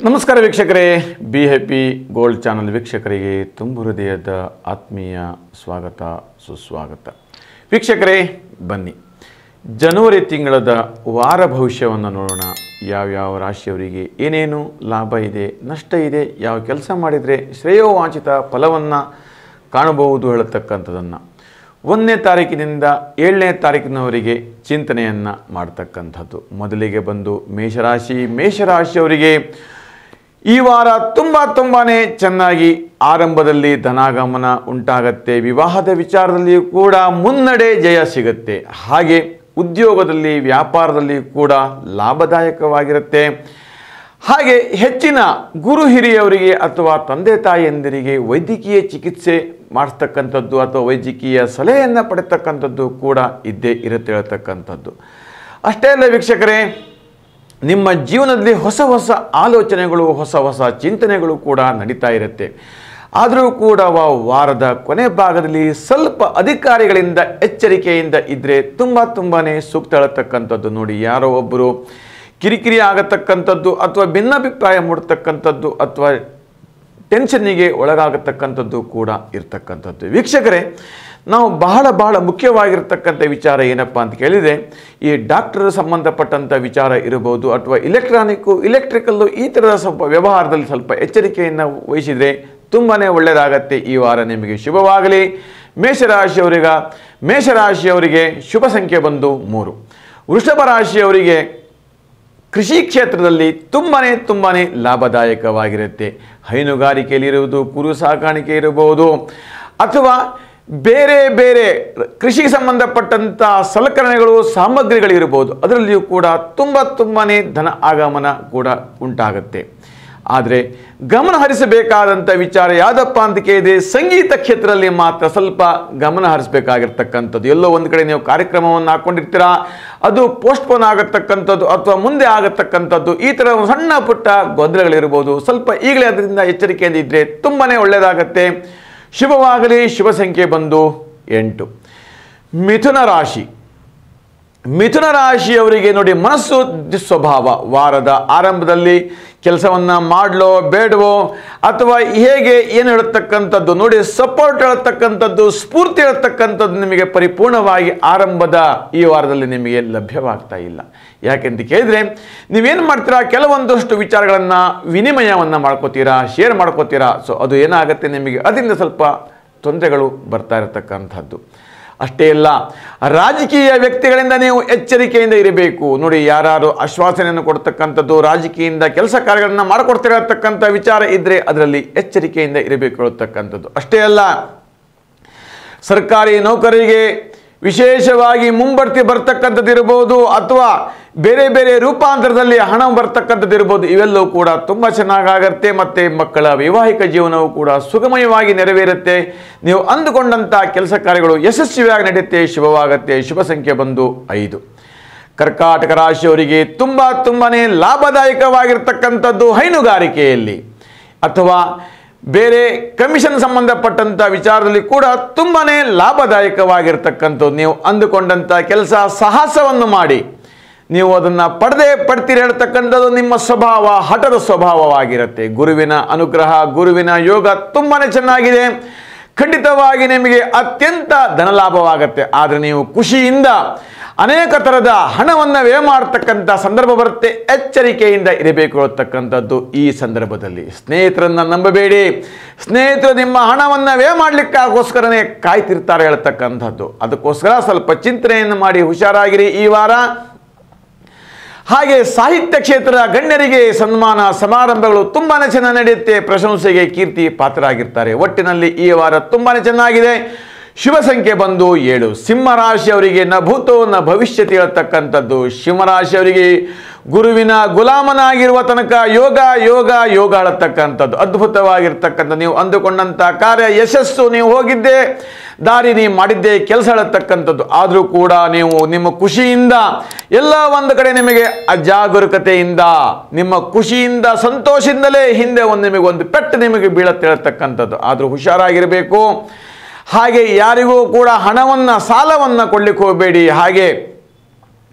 ನಮಸ್ಕಾರ ವೀಕ್ಷಕರೇ be happy gold channel ವೀಕ್ಷಕರಿಗೆ ತುಂಬು ಹೃದಯದ ಆತ್ಮೀಯ ಸ್ವಾಗತ ಸುಸ್ವಾಗತ ವೀಕ್ಷಕರೇ ಬನ್ನಿ ಜನವರಿ ತಿಂಗಳದ ವಾರ ಭವಿಷ್ಯವನ್ನು ನೋಡೋಣ ಯಾವ್ಯಾವ ರಾಶಿಯವರಿಗೆ ಏನೇನು ಲಾಭ ಇದೆ ನಷ್ಟ ಇದೆ ಯಾವ ಕೆಲಸ ಮಾಡಿದರೆ ಶ್ರೇಯೋವಾಂಚಿತ ಫಲವನ್ನು ಕಾಣಬಹುದು ಹೇಳತಕ್ಕಂಥದ್ದನ್ನು ಒಂದನೇ ತಾರೀಕಿನಿಂದ ಏಳನೇ ತಾರೀಕಿನವರೆಗೆ ಚಿಂತನೆಯನ್ನು ಮಾಡ್ತಕ್ಕಂಥದ್ದು ಮೊದಲಿಗೆ ಬಂದು ಮೇಷರಾಶಿ ಮೇಷರಾಶಿಯವರಿಗೆ ಈ ವಾರ ತುಂಬ ತುಂಬಾ ಚೆನ್ನಾಗಿ ಆರಂಭದಲ್ಲಿ ಧನಾಗಮನ ಉಂಟಾಗತ್ತೆ ವಿವಾಹದ ವಿಚಾರದಲ್ಲಿಯೂ ಕೂಡ ಮುನ್ನಡೆ ಜಯ ಸಿಗುತ್ತೆ ಹಾಗೆ ಉದ್ಯೋಗದಲ್ಲಿ ವ್ಯಾಪಾರದಲ್ಲಿ ಕೂಡ ಲಾಭದಾಯಕವಾಗಿರುತ್ತೆ ಹಾಗೆ ಹೆಚ್ಚಿನ ಗುರು ಹಿರಿಯವರಿಗೆ ಅಥವಾ ತಂದೆ ತಾಯಿಯಂದಿರಿಗೆ ವೈದ್ಯಕೀಯ ಚಿಕಿತ್ಸೆ ಮಾಡಿಸ್ತಕ್ಕಂಥದ್ದು ಅಥವಾ ವೈದ್ಯಕೀಯ ಸಲಹೆಯನ್ನು ಪಡೆತಕ್ಕಂಥದ್ದು ಕೂಡ ಇದ್ದೇ ಇರುತ್ತೆ ಹೇಳ್ತಕ್ಕಂಥದ್ದು ಅಷ್ಟೇ ಅಲ್ಲ ವೀಕ್ಷಕರೇ ನಿಮ್ಮ ಜೀವನದಲ್ಲಿ ಹೊಸ ಹೊಸ ಆಲೋಚನೆಗಳು ಹೊಸ ಹೊಸ ಚಿಂತನೆಗಳು ಕೂಡ ನಡೀತಾ ಇರುತ್ತೆ ಆದರೂ ಕೂಡ ವ- ವಾರದ ಕೊನೆ ಭಾಗದಲ್ಲಿ ಸ್ವಲ್ಪ ಅಧಿಕಾರಿಗಳಿಂದ ಎಚ್ಚರಿಕೆಯಿಂದ ಇದ್ದರೆ ತುಂಬ ತುಂಬಾ ಸೂಕ್ತ ಹೇಳತಕ್ಕಂಥದ್ದು ನೋಡಿ ಯಾರೋ ಒಬ್ಬರು ಕಿರಿಕಿರಿ ಆಗತಕ್ಕಂಥದ್ದು ಅಥವಾ ಭಿನ್ನಾಭಿಪ್ರಾಯ ಮೂಡತಕ್ಕಂಥದ್ದು ಅಥವಾ ಟೆನ್ಷನ್ನಿಗೆ ಒಳಗಾಗತಕ್ಕಂಥದ್ದು ಕೂಡ ಇರ್ತಕ್ಕಂಥದ್ದು ವೀಕ್ಷಕರೇ ನಾವು ಬಹಳ ಬಹಳ ಮುಖ್ಯವಾಗಿರ್ತಕ್ಕಂಥ ವಿಚಾರ ಏನಪ್ಪ ಅಂತ ಕೇಳಿದರೆ ಈ ಡಾಕ್ಟರ್ ಸಂಬಂಧಪಟ್ಟಂಥ ವಿಚಾರ ಇರಬಹುದು ಅಥವಾ ಇಲೆಕ್ಟ್ರಾನಿಕ್ಕು ಇಲೆಕ್ಟ್ರಿಕಲ್ಲು ಈ ಥರದ ಸ್ವಲ್ಪ ವ್ಯವಹಾರದಲ್ಲಿ ಸ್ವಲ್ಪ ಎಚ್ಚರಿಕೆಯನ್ನು ವಹಿಸಿದರೆ ತುಂಬಾ ಒಳ್ಳೆಯದಾಗತ್ತೆ ಈ ವಾರ ನಿಮಗೆ ಶುಭವಾಗಲಿ ಮೇಷರಾಶಿಯವರಿಗ ಮೇಷರಾಶಿಯವರಿಗೆ ಶುಭ ಸಂಖ್ಯೆ ಬಂದು ಮೂರು ವೃಷಭ ರಾಶಿಯವರಿಗೆ ಕೃಷಿ ಕ್ಷೇತ್ರದಲ್ಲಿ ತುಂಬಾ ತುಂಬಾ ಲಾಭದಾಯಕವಾಗಿರುತ್ತೆ ಹೈನುಗಾರಿಕೆಯಲ್ಲಿರುವುದು ಕುರು ಸಾಕಾಣಿಕೆ ಇರಬಹುದು ಅಥವಾ ಬೇರೆ ಬೇರೆ ಕೃಷಿಗೆ ಸಂಬಂಧಪಟ್ಟಂಥ ಸಲಕರಣೆಗಳು ಸಾಮಗ್ರಿಗಳಿರ್ಬೋದು ಅದರಲ್ಲಿಯೂ ಕೂಡ ತುಂಬ ತುಂಬಾ ಧನ ಆಗಮನ ಕೂಡ ಉಂಟಾಗುತ್ತೆ ಆದರೆ ಗಮನ ಹರಿಸಬೇಕಾದಂಥ ವಿಚಾರ ಯಾವುದಪ್ಪ ಅಂತ ಕೇಳಿದ್ರೆ ಸಂಗೀತ ಕ್ಷೇತ್ರದಲ್ಲಿ ಮಾತ್ರ ಸ್ವಲ್ಪ ಗಮನ ಹರಿಸಬೇಕಾಗಿರ್ತಕ್ಕಂಥದ್ದು ಎಲ್ಲೋ ಒಂದು ಕಡೆ ನೀವು ಕಾರ್ಯಕ್ರಮವನ್ನು ಹಾಕ್ಕೊಂಡಿರ್ತೀರಾ ಅದು ಪೋಸ್ಟ್ಪೋನ್ ಆಗತಕ್ಕಂಥದ್ದು ಅಥವಾ ಮುಂದೆ ಆಗತಕ್ಕಂಥದ್ದು ಈ ಥರ ಒಂದು ಸಣ್ಣ ಪುಟ್ಟ ಗೊಂದಲಗಳಿರ್ಬೋದು ಸ್ವಲ್ಪ ಈಗಲೇ ಅದರಿಂದ ಎಚ್ಚರಿಕೆಯಿಂದ ಇದ್ದರೆ ತುಂಬಾ ಒಳ್ಳೆಯದಾಗತ್ತೆ ಶುಭವಾಗಲಿ ಶುಭ ಸಂಖ್ಯೆ ಬಂದು ಎಂಟು ಮಿಥುನ ರಾಶಿ ಮಿಥುನ ರಾಶಿಯವರಿಗೆ ನೋಡಿ ಮನಸ್ಸು ದುಸ್ವಭಾವ ವಾರದ ಆರಂಭದಲ್ಲಿ ಕೆಲಸವನ್ನು ಮಾಡಲೋ ಬೇಡವೋ ಅಥವಾ ಹೇಗೆ ಏನು ಹೇಳ್ತಕ್ಕಂಥದ್ದು ನೋಡಿ ಸಪೋರ್ಟ್ ಹೇಳ್ತಕ್ಕಂಥದ್ದು ಸ್ಫೂರ್ತಿ ಹೇಳ್ತಕ್ಕಂಥದ್ದು ನಿಮಗೆ ಪರಿಪೂರ್ಣವಾಗಿ ಆರಂಭದ ಈ ವಾರದಲ್ಲಿ ನಿಮಗೆ ಲಭ್ಯವಾಗ್ತಾ ಇಲ್ಲ ಯಾಕೆಂತ ಕೇಳಿದರೆ ನೀವೇನು ಮಾಡ್ತೀರಾ ಕೆಲವೊಂದಷ್ಟು ವಿಚಾರಗಳನ್ನು ವಿನಿಮಯವನ್ನು ಮಾಡ್ಕೋತೀರಾ ಶೇರ್ ಮಾಡ್ಕೋತೀರಾ ಸೊ ಅದು ಏನಾಗುತ್ತೆ ನಿಮಗೆ ಅದರಿಂದ ಸ್ವಲ್ಪ ತೊಂದರೆಗಳು ಬರ್ತಾ ಇರತಕ್ಕಂಥದ್ದು ಅಷ್ಟೇ ಅಲ್ಲ ರಾಜಕೀಯ ವ್ಯಕ್ತಿಗಳಿಂದ ನೀವು ಎಚ್ಚರಿಕೆಯಿಂದ ಇರಬೇಕು ನೋಡಿ ಯಾರು ಆಶ್ವಾಸನೆಯನ್ನು ಕೊಡ್ತಕ್ಕಂಥದ್ದು ರಾಜಕೀಯದಿಂದ ಕೆಲಸ ಕಾರ್ಯಗಳನ್ನು ಮಾಡಿಕೊಡ್ತಿರತಕ್ಕಂಥ ವಿಚಾರ ಇದ್ದರೆ ಅದರಲ್ಲಿ ಎಚ್ಚರಿಕೆಯಿಂದ ಇರಬೇಕು ಹೇಳ್ತಕ್ಕಂಥದ್ದು ಅಷ್ಟೇ ಅಲ್ಲ ಸರ್ಕಾರಿ ನೌಕರರಿಗೆ ವಿಶೇಷವಾಗಿ ಮುಂಬಡ್ತಿ ಬರ್ತಕ್ಕಂಥದ್ದು ಇರ್ಬೋದು ಅಥವಾ ಬೇರೆ ಬೇರೆ ರೂಪಾಂತರದಲ್ಲಿ ಹಣ ಬರ್ತಕ್ಕಂಥದ್ದು ಇರ್ಬೋದು ಇವೆಲ್ಲವೂ ಕೂಡ ತುಂಬ ಚೆನ್ನಾಗಾಗತ್ತೆ ಮತ್ತು ಮಕ್ಕಳ ವೈವಾಹಿಕ ಜೀವನವು ಕೂಡ ಸುಗಮಯವಾಗಿ ನೆರವೇರುತ್ತೆ ನೀವು ಅಂದುಕೊಂಡಂಥ ಕೆಲಸ ಕಾರ್ಯಗಳು ಯಶಸ್ವಿಯಾಗಿ ನಡೆಯುತ್ತೆ ಶುಭವಾಗತ್ತೆ ಶುಭ ಸಂಖ್ಯೆ ಬಂದು ಐದು ಕರ್ಕಾಟಕ ರಾಶಿಯವರಿಗೆ ತುಂಬ ತುಂಬಾ ಲಾಭದಾಯಕವಾಗಿರ್ತಕ್ಕಂಥದ್ದು ಹೈನುಗಾರಿಕೆಯಲ್ಲಿ ಅಥವಾ ಬೇರೆ ಕಮಿಷನ್ ಸಂಬಂಧಪಟ್ಟಂಥ ವಿಚಾರದಲ್ಲಿ ಕೂಡ ತುಂಬಾ ಲಾಭದಾಯಕವಾಗಿರ್ತಕ್ಕಂಥದ್ದು ನೀವು ಅಂದುಕೊಂಡಂಥ ಕೆಲಸ ಸಾಹಸವನ್ನು ಮಾಡಿ ನೀವು ಅದನ್ನು ಪಡೆದೇ ಪಡ್ತೀರಿ ಹೇಳ್ತಕ್ಕಂಥದ್ದು ನಿಮ್ಮ ಸ್ವಭಾವ ಹಠದ ಸ್ವಭಾವವಾಗಿರುತ್ತೆ ಗುರುವಿನ ಅನುಗ್ರಹ ಗುರುವಿನ ಯೋಗ ತುಂಬಾ ಚೆನ್ನಾಗಿದೆ ಖಂಡಿತವಾಗಿ ನಿಮಗೆ ಅತ್ಯಂತ ಧನಲಾಭವಾಗುತ್ತೆ ಆದರೆ ನೀವು ಖುಷಿಯಿಂದ ಅನೇಕ ಥರದ ಹಣವನ್ನು ವ್ಯಯ ಮಾಡತಕ್ಕಂಥ ಸಂದರ್ಭ ಬರುತ್ತೆ ಎಚ್ಚರಿಕೆಯಿಂದ ಇರಬೇಕು ಹೇಳ್ತಕ್ಕಂಥದ್ದು ಈ ಸಂದರ್ಭದಲ್ಲಿ ಸ್ನೇಹಿತರನ್ನು ನಂಬಬೇಡಿ ಸ್ನೇಹಿತರು ನಿಮ್ಮ ಹಣವನ್ನು ವ್ಯಯ ಮಾಡಲಿಕ್ಕಾಗೋಸ್ಕರನೇ ಕಾಯ್ತಿರ್ತಾರೆ ಹೇಳ್ತಕ್ಕಂಥದ್ದು ಅದಕ್ಕೋಸ್ಕರ ಸ್ವಲ್ಪ ಚಿಂತನೆಯನ್ನು ಮಾಡಿ ಹುಷಾರಾಗಿರಿ ಈ ವಾರ ಹಾಗೆ ಸಾಹಿತ್ಯ ಕ್ಷೇತ್ರದ ಗಣ್ಯರಿಗೆ ಸನ್ಮಾನ ಸಮಾರಂಭಗಳು ತುಂಬಾ ಚೆನ್ನಾಗಿ ನಡೆಯುತ್ತೆ ಪ್ರಶಂಸೆಗೆ ಕೀರ್ತಿ ಪಾತ್ರರಾಗಿರ್ತಾರೆ ಒಟ್ಟಿನಲ್ಲಿ ಈ ವಾರ ತುಂಬಾ ಚೆನ್ನಾಗಿದೆ ಶುಭ ಸಂಖ್ಯೆ ಬಂದು ಏಳು ಸಿಂಹರಾಶಿಯವರಿಗೆ ನ ಭೂತೋ ನ ಭವಿಷ್ಯತಿ ಹೇಳ್ತಕ್ಕಂಥದ್ದು ಸಿಂಹರಾಶಿಯವರಿಗೆ ಗುರುವಿನ ಗುಲಾಮನಾಗಿರುವ ತನಕ ಯೋಗ ಯೋಗ ಯೋಗ ಹೇಳತಕ್ಕಂಥದ್ದು ಅದ್ಭುತವಾಗಿರ್ತಕ್ಕಂಥ ನೀವು ಅಂದುಕೊಂಡಂಥ ಕಾರ್ಯ ಯಶಸ್ಸು ನೀವು ಹೋಗಿದ್ದೆ ದಾರಿ ನೀವು ಮಾಡಿದ್ದೆ ಕೆಲಸ ಹೇಳತಕ್ಕಂಥದ್ದು ಆದರೂ ಕೂಡ ನೀವು ನಿಮ್ಮ ಖುಷಿಯಿಂದ ಎಲ್ಲ ಒಂದು ಕಡೆ ನಿಮಗೆ ಅಜಾಗರೂಕತೆಯಿಂದ ನಿಮ್ಮ ಖುಷಿಯಿಂದ ಸಂತೋಷದಿಂದಲೇ ಹಿಂದೆ ಒಂದು ನಿಮಗೆ ಒಂದು ಪೆಟ್ಟು ನಿಮಗೆ ಬೀಳತ್ತೆ ಹೇಳ್ತಕ್ಕಂಥದ್ದು ಆದರೂ ಹುಷಾರಾಗಿರಬೇಕು ಹಾಗೆ ಯಾರಿಗೂ ಕೂಡ ಹಣವನ್ನು ಸಾಲವನ್ನು ಕೊಡ್ಲಿಕ್ಕೆ ಹೋಗಬೇಡಿ ಹಾಗೆ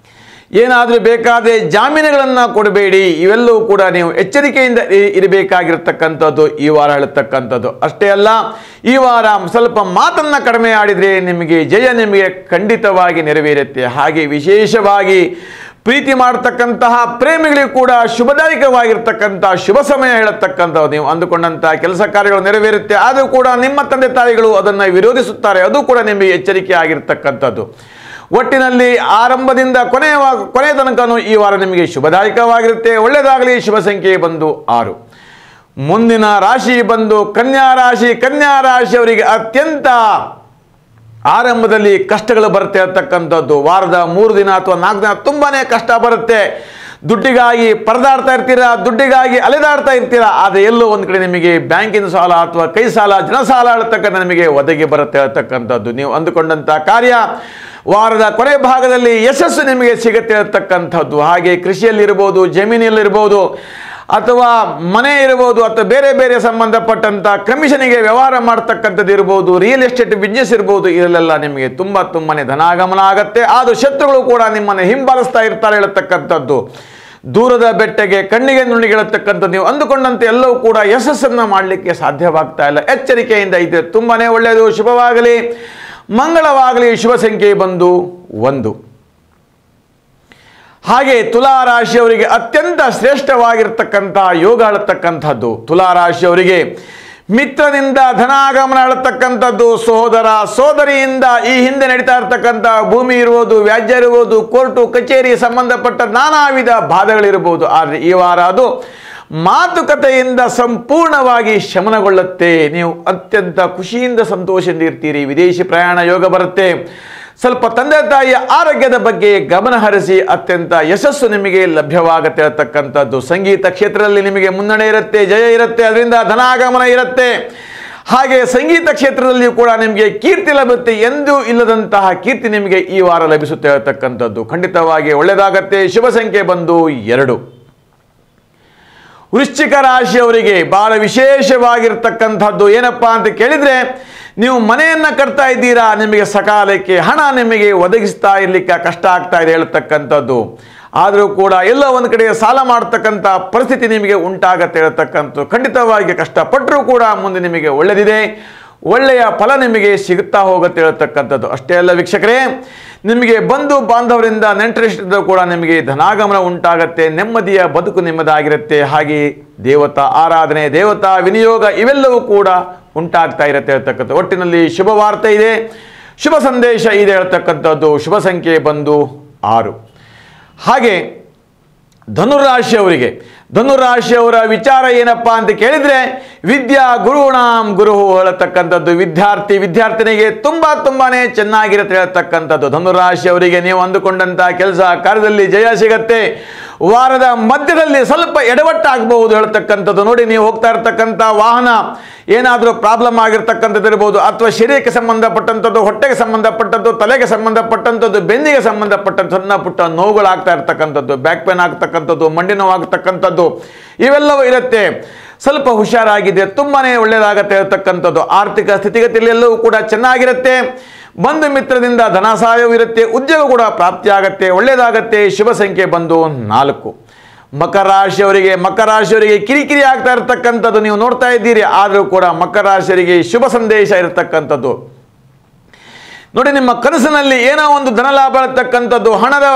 ಏನಾದರೂ ಬೇಕಾದರೆ ಜಾಮೀನುಗಳನ್ನು ಕೊಡಬೇಡಿ ಇವೆಲ್ಲವೂ ಕೂಡ ನೀವು ಎಚ್ಚರಿಕೆಯಿಂದ ಇ- ಇರಬೇಕಾಗಿರ್ತಕ್ಕಂಥದ್ದು ಈ ವಾರ ಹೇಳತಕ್ಕಂಥದ್ದು ಅಷ್ಟೇ ಅಲ್ಲ ಈ ವಾರ ಸ್ವಲ್ಪ ಮಾತನ್ನು ಕಡಿಮೆ ಆಡಿದರೆ ನಿಮಗೆ ಜಯ ನಿಮಗೆ ಖಂಡಿತವಾಗಿ ನೆರವೇರುತ್ತೆ ಹಾಗೆ ವಿಶೇಷವಾಗಿ ಪ್ರೀತಿ ಮಾಡತಕ್ಕಂತಹ ಪ್ರೇಮಿಗಳಿಗೂ ಕೂಡ ಶುಭದಾಯಕವಾಗಿರ್ತಕ್ಕಂಥ ಶುಭ ಸಮಯ ಹೇಳತಕ್ಕಂಥದ್ದು ನೀವು ಅಂದುಕೊಂಡಂತಹ ಕೆಲಸ ಕಾರ್ಯಗಳು ನೆರವೇರುತ್ತೆ ಆದರೂ ಕೂಡ ನಿಮ್ಮ ತಂದೆ ತಾಯಿಗಳು ಅದನ್ನು ವಿರೋಧಿಸುತ್ತಾರೆ ಅದು ಕೂಡ ನಿಮಗೆ ಎಚ್ಚರಿಕೆ ಆಗಿರ್ತಕ್ಕಂಥದ್ದು ಒಟ್ಟಿನಲ್ಲಿ ಆರಂಭದಿಂದ ಕೊನೆಯ ಕೊನೆಯ ತನಕನೂ ಈ ವಾರ ನಿಮಗೆ ಶುಭದಾಯಕವಾಗಿರುತ್ತೆ ಒಳ್ಳೆಯದಾಗಲಿ ಶುಭ ಸಂಖ್ಯೆ ಬಂದು ಆರು ಮುಂದಿನ ರಾಶಿ ಬಂದು ಕನ್ಯಾ ರಾಶಿ ಕನ್ಯಾ ರಾಶಿಯವರಿಗೆ ಅತ್ಯಂತ ಆರಂಭದಲ್ಲಿ ಕಷ್ಟಗಳು ಬರುತ್ತೆ ಅಂತಕ್ಕಂಥದ್ದು ವಾರದ ಮೂರು ದಿನ ಅಥವಾ ನಾಲ್ಕು ದಿನ ತುಂಬಾನೇ ಕಷ್ಟ ಬರುತ್ತೆ ದುಡ್ಡಿಗಾಗಿ ಪರದಾಡ್ತಾ ಇರ್ತೀರಾ ದುಡ್ಡಿಗಾಗಿ ಅಲೆದಾಡ್ತಾ ಇರ್ತೀರಾ ಆದರೆ ಎಲ್ಲೋ ಒಂದು ಕಡೆ ನಿಮಗೆ ಬ್ಯಾಂಕಿನ ಸಾಲ ಅಥವಾ ಕೈ ಸಾಲ ಜನ ಸಾಲ ಹೇಳ್ತಕ್ಕಂಥ ನಿಮಗೆ ಒದಗಿ ಬರುತ್ತೆ ಅಂತಕ್ಕಂಥದ್ದು ನೀವು ಅಂದುಕೊಂಡಂಥ ಕಾರ್ಯ ವಾರದ ಕೊನೆ ಭಾಗದಲ್ಲಿ ಯಶಸ್ಸು ನಿಮಗೆ ಸಿಗುತ್ತೆ ಅಂತಕ್ಕಂಥದ್ದು ಹಾಗೆ ಕೃಷಿಯಲ್ಲಿರ್ಬೋದು ಜಮೀನಲ್ಲಿರ್ಬೋದು ಅಥವಾ ಮನೆ ಇರ್ಬೋದು ಅಥವಾ ಬೇರೆ ಬೇರೆ ಸಂಬಂಧಪಟ್ಟಂಥ ಕಮಿಷನಿಗೆ ವ್ಯವಹಾರ ಮಾಡ್ತಕ್ಕಂಥದ್ದು ಇರ್ಬೋದು ರಿಯಲ್ ಎಸ್ಟೇಟ್ ಬಿಸ್ನೆಸ್ ಇರ್ಬೋದು ಇದರಲ್ಲೆಲ್ಲ ನಿಮಗೆ ತುಂಬ ತುಂಬನೇ ಧನಾಗಮನ ಆಗುತ್ತೆ ಆದರೂ ಶತ್ರುಗಳು ಕೂಡ ನಿಮ್ಮನ್ನು ಹಿಂಬಾಲಿಸ್ತಾ ಇರ್ತಾರೆ ಹೇಳತಕ್ಕಂಥದ್ದು ದೂರದ ಬೆಟ್ಟಗೆ ಕಣ್ಣಿಗೆ ನುಣ್ಣಿಗೆಳತಕ್ಕಂಥದ್ದು ನೀವು ಅಂದುಕೊಂಡಂತೆ ಎಲ್ಲವೂ ಕೂಡ ಯಶಸ್ಸನ್ನು ಮಾಡಲಿಕ್ಕೆ ಸಾಧ್ಯವಾಗ್ತಾ ಇಲ್ಲ ಎಚ್ಚರಿಕೆಯಿಂದ ಇದೆ ತುಂಬಾನೇ ಒಳ್ಳೆಯದು ಶುಭವಾಗಲಿ ಮಂಗಳವಾಗಲಿ ಶುಭ ಸಂಖ್ಯೆ ಬಂದು ಒಂದು ಹಾಗೆ ತುಲಾ ರಾಶಿಯವರಿಗೆ ಅತ್ಯಂತ ಶ್ರೇಷ್ಠವಾಗಿರ್ತಕ್ಕಂತಹ ಯೋಗ ಆಳತಕ್ಕಂಥದ್ದು ತುಲಾ ರಾಶಿಯವರಿಗೆ ಮಿತ್ರನಿಂದ ಧನಾಗಮನ ಆಳತಕ್ಕಂಥದ್ದು ಸಹೋದರ ಸೋದರಿಯಿಂದ ಈ ಹಿಂದೆ ನಡೀತಾ ಇರ್ತಕ್ಕಂಥ ಭೂಮಿ ಇರುವುದು ವ್ಯಾಜ್ಯ ಇರುವುದು ಕೋರ್ಟು ಕಚೇರಿ ಸಂಬಂಧಪಟ್ಟ ನಾನಾ ವಿಧ ಬಾಧೆಗಳಿರ್ಬೋದು ಆದರೆ ಈ ವಾರ ಅದು ಮಾತುಕತೆಯಿಂದ ಸಂಪೂರ್ಣವಾಗಿ ಶಮನಗೊಳ್ಳುತ್ತೆ ನೀವು ಅತ್ಯಂತ ಖುಷಿಯಿಂದ ಸಂತೋಷದಿಂದ ಇರ್ತೀರಿ ವಿದೇಶಿ ಪ್ರಯಾಣ ಯೋಗ ಬರುತ್ತೆ ಸ್ವಲ್ಪ ತಂದೆ ತಾಯಿಯ ಆರೋಗ್ಯದ ಬಗ್ಗೆ ಗಮನ ಹರಿಸಿ ಅತ್ಯಂತ ಯಶಸ್ಸು ನಿಮಗೆ ಲಭ್ಯವಾಗುತ್ತೆ ಅಂತಕ್ಕಂಥದ್ದು ಸಂಗೀತ ಕ್ಷೇತ್ರದಲ್ಲಿ ನಿಮಗೆ ಮುನ್ನಡೆ ಇರುತ್ತೆ ಜಯ ಇರುತ್ತೆ ಅದರಿಂದ ಧನಾಗಮನ ಇರುತ್ತೆ ಹಾಗೆ ಸಂಗೀತ ಕ್ಷೇತ್ರದಲ್ಲಿಯೂ ಕೂಡ ನಿಮಗೆ ಕೀರ್ತಿ ಲಭ್ಯತೆ ಎಂದೂ ಇಲ್ಲದಂತಹ ಕೀರ್ತಿ ನಿಮಗೆ ಈ ವಾರ ಲಭಿಸುತ್ತೆ ಹೇಳ್ತಕ್ಕಂಥದ್ದು ಖಂಡಿತವಾಗಿ ಒಳ್ಳೆಯದಾಗತ್ತೆ ಶುಭ ಸಂಖ್ಯೆ ಬಂದು ಎರಡು ವೃಶ್ಚಿಕ ರಾಶಿಯವರಿಗೆ ಬಹಳ ವಿಶೇಷವಾಗಿರ್ತಕ್ಕಂಥದ್ದು ಏನಪ್ಪಾ ಅಂತ ಕೇಳಿದ್ರೆ ನೀವು ಮನೆಯನ್ನ ಕಟ್ತಾ ಇದ್ದೀರಾ ನಿಮಗೆ ಸಕಾಲಕ್ಕೆ ಹಣ ನಿಮಗೆ ಒದಗಿಸ್ತಾ ಇರ್ಲಿಕ್ಕೆ ಕಷ್ಟ ಆಗ್ತಾ ಇದೆ ಹೇಳ್ತಕ್ಕಂಥದ್ದು ಆದರೂ ಕೂಡ ಎಲ್ಲೋ ಒಂದು ಕಡೆ ಸಾಲ ಮಾಡ್ತಕ್ಕಂಥ ಪರಿಸ್ಥಿತಿ ನಿಮಗೆ ಉಂಟಾಗತ್ತೆ ಹೇಳ್ತಕ್ಕಂಥದ್ದು ಖಂಡಿತವಾಗಿ ಕಷ್ಟಪಟ್ಟರೂ ಕೂಡ ಮುಂದೆ ನಿಮಗೆ ಒಳ್ಳೆದಿದೆ ಒಳ್ಳೆಯ ಫಲ ನಿಮಗೆ ಸಿಗುತ್ತಾ ಹೋಗುತ್ತೆ ಹೇಳ್ತಕ್ಕಂಥದ್ದು ಅಷ್ಟೇ ಅಲ್ಲ ವೀಕ್ಷಕರೇ ನಿಮಗೆ ಬಂಧು ಬಾಂಧವರಿಂದ ನೆಂಟರಿಷ್ಟದ ಕೂಡ ನಿಮಗೆ ಧನಾಗಮನ ಉಂಟಾಗತ್ತೆ ನೆಮ್ಮದಿಯ ಬದುಕು ನಿಮ್ಮದಾಗಿರುತ್ತೆ ಹಾಗೆ ದೇವತಾ ಆರಾಧನೆ ದೇವತಾ ವಿನಿಯೋಗ ಇವೆಲ್ಲವೂ ಕೂಡ ಉಂಟಾಗ್ತಾ ಇರುತ್ತೆ ಹೇಳ್ತಕ್ಕಂಥ ಒಟ್ಟಿನಲ್ಲಿ ಶುಭ ವಾರ್ತೆ ಇದೆ ಶುಭ ಸಂದೇಶ ಇದೆ ಹೇಳ್ತಕ್ಕಂಥದ್ದು ಶುಭ ಸಂಖ್ಯೆ ಬಂದು ಆರು ಹಾಗೆ ಧನುರಾಶಿಯವರಿಗೆ ಧನುರಾಶಿಯವರ ವಿಚಾರ ಏನಪ್ಪಾ ಅಂತ ಕೇಳಿದ್ರೆ ವಿದ್ಯಾ ಗುರುಣಾಂ ಗುರು ಹೇಳತಕ್ಕಂಥದ್ದು ವಿದ್ಯಾರ್ಥಿ ವಿದ್ಯಾರ್ಥಿನಿಗೆ ತುಂಬಾ ತುಂಬಾನೇ ಚೆನ್ನಾಗಿರುತ್ತೆ ಹೇಳ್ತಕ್ಕಂಥದ್ದು ಧನುರಾಶಿಯವರಿಗೆ ನೀವು ಅಂದುಕೊಂಡಂತ ಕೆಲಸ ಕಾರ್ಯದಲ್ಲಿ ಜಯ ಸಿಗತ್ತೆ ವಾರದ ಮಧ್ಯದಲ್ಲಿ ಸ್ವಲ್ಪ ಎಡವಟ್ಟಾಗಬಹುದು ಹೇಳ್ತಕ್ಕಂಥದ್ದು ನೋಡಿ ನೀವು ಹೋಗ್ತಾ ಇರ್ತಕ್ಕಂಥ ವಾಹನ ಏನಾದರೂ ಪ್ರಾಬ್ಲಮ್ ಆಗಿರ್ತಕ್ಕಂಥದ್ದು ಇರ್ಬೋದು ಅಥವಾ ಶರೀರಕ್ಕೆ ಸಂಬಂಧಪಟ್ಟಂಥದ್ದು ಹೊಟ್ಟೆಗೆ ಸಂಬಂಧಪಟ್ಟದ್ದು ತಲೆಗೆ ಸಂಬಂಧಪಟ್ಟಂಥದ್ದು ಬೆನ್ನಿಗೆ ಸಂಬಂಧಪಟ್ಟಂಥ ಸಣ್ಣ ಪುಟ್ಟ ನೋವುಗಳಾಗ್ತಾ ಇರ್ತಕ್ಕಂಥದ್ದು ಬ್ಯಾಕ್ ಪೇನ್ ಆಗ್ತಕ್ಕಂಥದ್ದು ಮಂಡಿ ನೋವಾಗ್ತಕ್ಕಂಥದ್ದು ಇವೆಲ್ಲವೂ ಇರುತ್ತೆ ಸ್ವಲ್ಪ ಹುಷಾರಾಗಿದೆ ತುಂಬಾನೇ ಒಳ್ಳೆಯದಾಗತ್ತೆ ಇರತಕ್ಕಂಥದ್ದು ಆರ್ಥಿಕ ಸ್ಥಿತಿಗತಿಯಲ್ಲಿ ಎಲ್ಲವೂ ಕೂಡ ಚೆನ್ನಾಗಿರುತ್ತೆ ಬಂಧು ಮಿತ್ರದಿಂದ ಧನ ಸಹಾಯವೂ ಇರುತ್ತೆ ಉದ್ಯೋಗ ಕೂಡ ಪ್ರಾಪ್ತಿಯಾಗತ್ತೆ ಒಳ್ಳೆಯದಾಗತ್ತೆ ಶುಭ ಸಂಖ್ಯೆ ಬಂದು ನಾಲ್ಕು ಮಕರ ರಾಶಿಯವರಿಗೆ ಮಕರ ರಾಶಿಯವರಿಗೆ ಕಿರಿಕಿರಿ ಆಗ್ತಾ ಇರತಕ್ಕಂಥದ್ದು ನೀವು ನೋಡ್ತಾ ಇದ್ದೀರಿ ಆದರೂ ಕೂಡ ಮಕರ ರಾಶಿಯವರಿಗೆ ಶುಭ ಸಂದೇಶ ಇರತಕ್ಕಂಥದ್ದು ನೋಡಿ ನಿಮ್ಮ ಕನಸಿನಲ್ಲಿ ಏನೋ ಒಂದು ಧನ ಲಾಭ ಇರತಕ್ಕಂಥದ್ದು ಹಣದ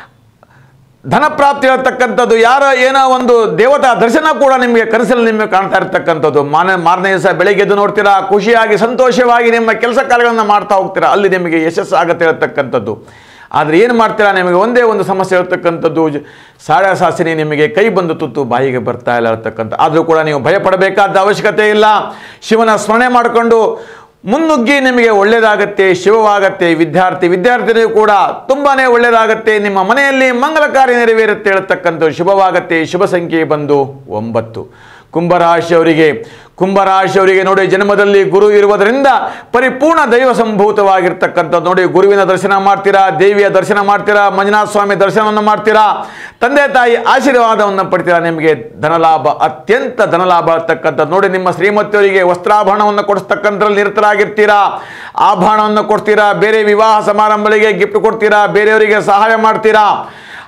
ಧನ ಪ್ರಾಪ್ತಿ ಹೇಳ್ತಕ್ಕಂಥದ್ದು ಯಾರ ಏನೋ ಒಂದು ದೇವತಾ ದರ್ಶನ ಕೂಡ ನಿಮಗೆ ಕನಸಲ್ಲಿ ನಿಮಗೆ ಕಾಣ್ತಾ ಇರ್ತಕ್ಕಂಥದ್ದು ಮಾನ ಮಾರನೇ ದಿವಸ ಬೆಳಿಗ್ಗೆ ಎದ್ದು ನೋಡ್ತೀರಾ ಖುಷಿಯಾಗಿ ಸಂತೋಷವಾಗಿ ನಿಮ್ಮ ಕೆಲಸ ಕಾರ್ಯಗಳನ್ನು ಮಾಡ್ತಾ ಹೋಗ್ತೀರಾ ಅಲ್ಲಿ ನಿಮಗೆ ಯಶಸ್ಸು ಆಗುತ್ತೆ ಹೇಳ್ತಕ್ಕಂಥದ್ದು ಆದರೆ ಏನು ಮಾಡ್ತೀರಾ ನಿಮಗೆ ಒಂದೇ ಒಂದು ಸಮಸ್ಯೆ ಹೇಳ್ತಕ್ಕಂಥದ್ದು ಜ- ಸಾಡ ಸಾಸಿನಿ ನಿಮಗೆ ಕೈ ಬಂದು ತುತ್ತು ಬಾಯಿಗೆ ಬರ್ತಾ ಇಲ್ಲ ಹೇಳ್ತಕ್ಕಂಥ ಆದರೂ ಕೂಡ ನೀವು ಭಯಪಡಬೇಕಾದ ಅವಶ್ಯಕತೆ ಇಲ್ಲ ಶಿವನ ಸ್ಮರಣೆ ಮಾಡಿಕೊಂಡು ಮುನ್ನುಗ್ಗಿ ನಿಮಗೆ ಒಳ್ಳೆಯದಾಗತ್ತೆ ಶಿವವಾಗತ್ತೆ ವಿದ್ಯಾರ್ಥಿ ವಿದ್ಯಾರ್ಥಿನಿಗೂ ಕೂಡ ತುಂಬಾನೇ ಒಳ್ಳೆಯದಾಗತ್ತೆ ನಿಮ್ಮ ಮನೆಯಲ್ಲಿ ಮಂಗಲ ಕಾರ್ಯ ನೆರವೇರುತ್ತೆ ಹೇಳ್ತಕ್ಕಂಥ ಶುಭವಾಗತ್ತೆ ಶುಭ ಸಂಖ್ಯೆ ಬಂದು ಒಂಬತ್ತು ಕುಂಭರಾಶಿಯವರಿಗೆ ಕುಂಭರಾಶಿಯವರಿಗೆ ನೋಡಿ ಜನ್ಮದಲ್ಲಿ ಗುರು ಇರುವುದರಿಂದ ಪರಿಪೂರ್ಣ ದೈವ ಸಂಭೂತವಾಗಿರ್ತಕ್ಕಂಥದ್ದು ನೋಡಿ ಗುರುವಿನ ದರ್ಶನ ಮಾಡ್ತೀರಾ ದೇವಿಯ ದರ್ಶನ ಮಾಡ್ತೀರಾ ಮಂಜುನಾಥ ಸ್ವಾಮಿ ದರ್ಶನವನ್ನು ಮಾಡ್ತೀರಾ ತಂದೆ ತಾಯಿ ಆಶೀರ್ವಾದವನ್ನು ಪಡ್ತೀರಾ ನಿಮಗೆ ಧನಲಾಭ ಅತ್ಯಂತ ಧನಲಾಭ ಆಗ್ತಕ್ಕಂಥದ್ದು ನೋಡಿ ನಿಮ್ಮ ಶ್ರೀಮತಿಯವರಿಗೆ ವಸ್ತ್ರಾಭರಣವನ್ನು ಕೊಡಿಸ್ತಕ್ಕಂಥದ್ರಲ್ಲಿ ನಿರತರಾಗಿರ್ತೀರಾ ಆಭರಣವನ್ನು ಕೊಡ್ತೀರಾ ಬೇರೆ ವಿವಾಹ ಸಮಾರಂಭಗಳಿಗೆ ಗಿಫ್ಟ್ ಕೊಡ್ತೀರಾ ಬೇರೆಯವರಿಗೆ ಸಹಾಯ ಮಾಡ್ತೀರಾ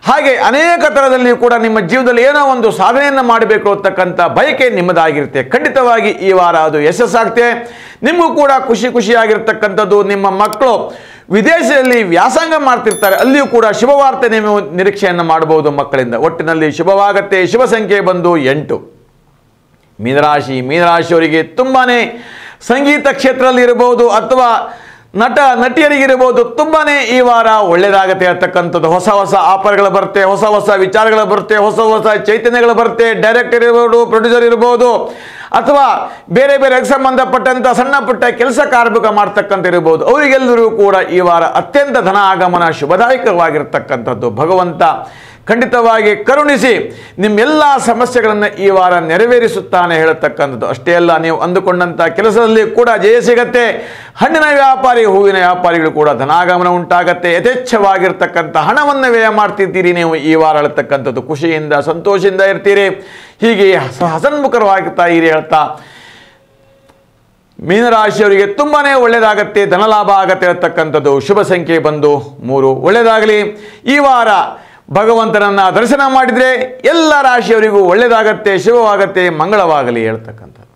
ಹಾಗೆ ಅನೇಕ ಥರದಲ್ಲಿ ಕೂಡ ನಿಮ್ಮ ಜೀವನದಲ್ಲಿ ಏನೋ ಒಂದು ಸಾಧನೆಯನ್ನು ಮಾಡಬೇಕು ಅಂತಕ್ಕಂಥ ಬಯಕೆ ನಿಮ್ಮದಾಗಿರುತ್ತೆ ಖಂಡಿತವಾಗಿ ಈ ವಾರ ಅದು ಯಶಸ್ಸಾಗುತ್ತೆ ನಿಮಗೂ ಕೂಡ ಖುಷಿ ಖುಷಿಯಾಗಿರ್ತಕ್ಕಂಥದ್ದು ನಿಮ್ಮ ಮಕ್ಕಳು ವಿದೇಶದಲ್ಲಿ ವ್ಯಾಸಂಗ ಮಾಡ್ತಿರ್ತಾರೆ ಅಲ್ಲಿಯೂ ಕೂಡ ಶುಭವಾರ್ತೆ ನೀವು ನಿರೀಕ್ಷೆಯನ್ನು ಮಾಡಬಹುದು ಮಕ್ಕಳಿಂದ ಒಟ್ಟಿನಲ್ಲಿ ಶುಭವಾಗತ್ತೆ ಶುಭ ಸಂಖ್ಯೆ ಬಂದು ಎಂಟು ಮೀನರಾಶಿ ಮೀನರಾಶಿಯವರಿಗೆ ತುಂಬಾ ಸಂಗೀತ ಕ್ಷೇತ್ರದಲ್ಲಿ ಇರಬಹುದು ಅಥವಾ ನಟ ನಟಿಯರಿಗಿರಬಹುದು ತುಂಬಾ ಈ ವಾರ ಒಳ್ಳೆಯದಾಗತ್ತೆ ಅಂತಕ್ಕಂಥದ್ದು ಹೊಸ ಹೊಸ ಆಫರ್ಗಳು ಬರುತ್ತೆ ಹೊಸ ಹೊಸ ವಿಚಾರಗಳು ಬರುತ್ತೆ ಹೊಸ ಹೊಸ ಚೈತನ್ಯಗಳು ಬರುತ್ತೆ ಡೈರೆಕ್ಟರ್ ಇರ್ಬೋದು ಪ್ರೊಡ್ಯೂಸರ್ ಇರ್ಬೋದು ಅಥವಾ ಬೇರೆ ಬೇರೆ ಸಂಬಂಧಪಟ್ಟಂಥ ಸಣ್ಣ ಪುಟ್ಟ ಕೆಲಸ ಕಾರ್ಮಿಕ ಮಾಡ್ತಕ್ಕಂಥ ಇರಬಹುದು ಅವರಿಗೆಲ್ಲರೂ ಕೂಡ ಈ ವಾರ ಅತ್ಯಂತ ಧನ ಆಗಮನ ಶುಭದಾಯಕವಾಗಿರ್ತಕ್ಕಂಥದ್ದು ಭಗವಂತ ಖಂಡಿತವಾಗಿ ಕರುಣಿಸಿ ನಿಮ್ಮೆಲ್ಲ ಸಮಸ್ಯೆಗಳನ್ನು ಈ ವಾರ ನೆರವೇರಿಸುತ್ತಾನೆ ಹೇಳತಕ್ಕಂಥದ್ದು ಅಷ್ಟೇ ಅಲ್ಲ ನೀವು ಅಂದುಕೊಂಡಂಥ ಕೆಲಸದಲ್ಲಿ ಕೂಡ ಜಯ ಸಿಗತ್ತೆ ಹಣ್ಣಿನ ವ್ಯಾಪಾರಿ ಹೂವಿನ ವ್ಯಾಪಾರಿಗಳು ಕೂಡ ಧನಾಗಮನ ಉಂಟಾಗತ್ತೆ ಯಥೇಚ್ಛವಾಗಿರ್ತಕ್ಕಂಥ ಹಣವನ್ನು ವ್ಯಯ ಮಾಡ್ತಿದ್ದೀರಿ ನೀವು ಈ ವಾರ ಹೇಳ್ತಕ್ಕಂಥದ್ದು ಖುಷಿಯಿಂದ ಸಂತೋಷದಿಂದ ಇರ್ತೀರಿ ಹೀಗೆ ಹಸ- ಹಸನ್ಮುಖರವಾಗುತ್ತಾ ಇರಿ ಹೇಳ್ತಾ ಮೀನರಾಶಿಯವರಿಗೆ ತುಂಬಾನೇ ಒಳ್ಳೆಯದಾಗತ್ತೆ ಧನಲಾಭ ಆಗತ್ತೆ ಇರತಕ್ಕಂಥದ್ದು ಶುಭ ಸಂಖ್ಯೆ ಬಂದು ಮೂರು ಒಳ್ಳೆಯದಾಗಲಿ ಈ ವಾರ ಭಗವಂತನನ್ನ ದರ್ಶನ ಮಾಡಿದರೆ ಎಲ್ಲ ರಾಶಿಯವರಿಗೂ ಒಳ್ಳೆಯದಾಗತ್ತೆ ಶುಭವಾಗತ್ತೆ ಮಂಗಳವಾಗಲಿ ಹೇಳ್ತಕ್ಕಂಥದ್ದು